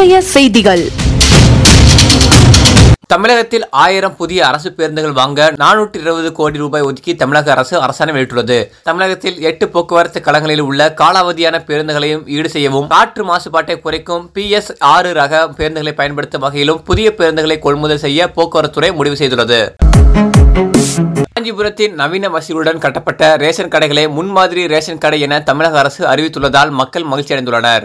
இன்றைய செய்திகள் தமிழகத்தில் ஆயிரம் புதிய அரசு பேருந்துகள் வாங்க நானூற்றி இருபது கோடி ரூபாய் ஒதுக்கி தமிழக அரசு அரசாணை வெளியிட்டுள்ளது தமிழகத்தில் எட்டு போக்குவரத்து களங்களில் உள்ள காலாவதியான பேருந்துகளையும் ஈடு செய்யவும் காற்று மாசுபாட்டை குறைக்கும் பி எஸ் ஆறு ரக பேருந்துகளை பயன்படுத்தும் வகையிலும் புதிய பேருந்துகளை கொள்முதல் செய்ய போக்குவரத்துறை முடிவு செய்துள்ளது காஞ்சிபுரத்தின் நவீன வசதியுடன் கட்டப்பட்ட ரேஷன் கடைகளை முன்மாதிரி ரேஷன் கடை என தமிழக அரசு அறிவித்துள்ளதால் மக்கள் மகிழ்ச்சி அடைந்துள்ளனர்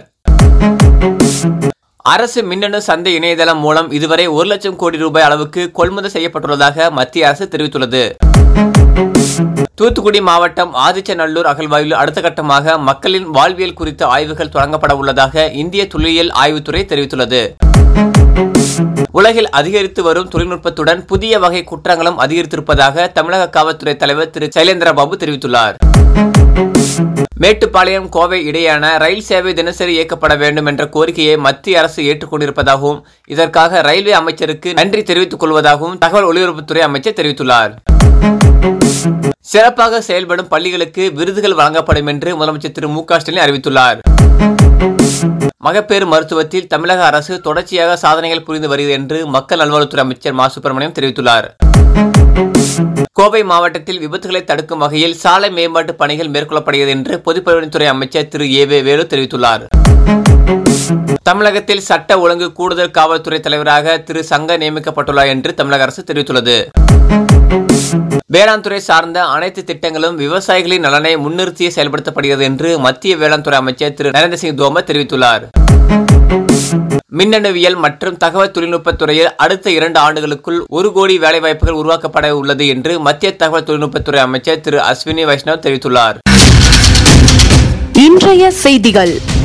அரசு மின்னணு சந்தை இணையதளம் மூலம் இதுவரை ஒரு லட்சம் கோடி ரூபாய் அளவுக்கு கொள்முதல் செய்யப்பட்டுள்ளதாக மத்திய அரசு தெரிவித்துள்ளது தூத்துக்குடி மாவட்டம் ஆதிச்சநல்லூர் அகழ்வாயில் அடுத்த கட்டமாக மக்களின் வாழ்வியல் குறித்த ஆய்வுகள் தொடங்கப்பட உள்ளதாக இந்திய தொல்லியல் ஆய்வுத்துறை தெரிவித்துள்ளது உலகில் அதிகரித்து வரும் தொழில்நுட்பத்துடன் புதிய வகை குற்றங்களும் அதிகரித்திருப்பதாக தமிழக காவல்துறை தலைவர் திரு சைலேந்திர பாபு தெரிவித்துள்ளார் மேட்டுப்பாளையம் கோவை இடையேயான ரயில் சேவை தினசரி இயக்கப்பட வேண்டும் என்ற கோரிக்கையை மத்திய அரசு ஏற்றுக்கொண்டிருப்பதாகவும் இதற்காக ரயில்வே அமைச்சருக்கு நன்றி தெரிவித்துக் கொள்வதாகவும் தகவல் ஒலிபரப்புத்துறை அமைச்சர் தெரிவித்துள்ளார் சிறப்பாக செயல்படும் பள்ளிகளுக்கு விருதுகள் வழங்கப்படும் என்று முதலமைச்சர் திரு மு க ஸ்டாலின் அறிவித்துள்ளார் மகப்பேறு மருத்துவத்தில் தமிழக அரசு தொடர்ச்சியாக சாதனைகள் புரிந்து வருகிறது என்று மக்கள் நல்வாழ்வுத்துறை அமைச்சர் மா சுப்பிரமணியம் தெரிவித்துள்ளார் கோவை மாவட்டத்தில் விபத்துகளை தடுக்கும் வகையில் சாலை மேம்பாட்டு பணிகள் மேற்கொள்ளப்படுகிறது என்று பொதுப்பணித்துறை அமைச்சர் திரு ஏ வே வேலு தெரிவித்துள்ளார் தமிழகத்தில் சட்ட ஒழுங்கு கூடுதல் காவல்துறை தலைவராக திரு சங்க நியமிக்கப்பட்டுள்ளார் என்று தமிழக அரசு தெரிவித்துள்ளது வேளாண் துறை சார்ந்த அனைத்து திட்டங்களும் விவசாயிகளின் நலனை முன்னிறுத்தியே செயல்படுத்தப்படுகிறது என்று மத்திய வேளாண் துறை அமைச்சர் திரு நரேந்திர சிங் தோமர் தெரிவித்துள்ளார் மின்னணுவியல் மற்றும் தகவல் தொழில்நுட்பத் துறையில் அடுத்த இரண்டு ஆண்டுகளுக்குள் ஒரு கோடி வேலைவாய்ப்புகள் உருவாக்கப்பட உள்ளது என்று மத்திய தகவல் தொழில்நுட்பத்துறை அமைச்சர் திரு அஸ்வினி வைஷ்ணவ் தெரிவித்துள்ளார் இன்றைய செய்திகள்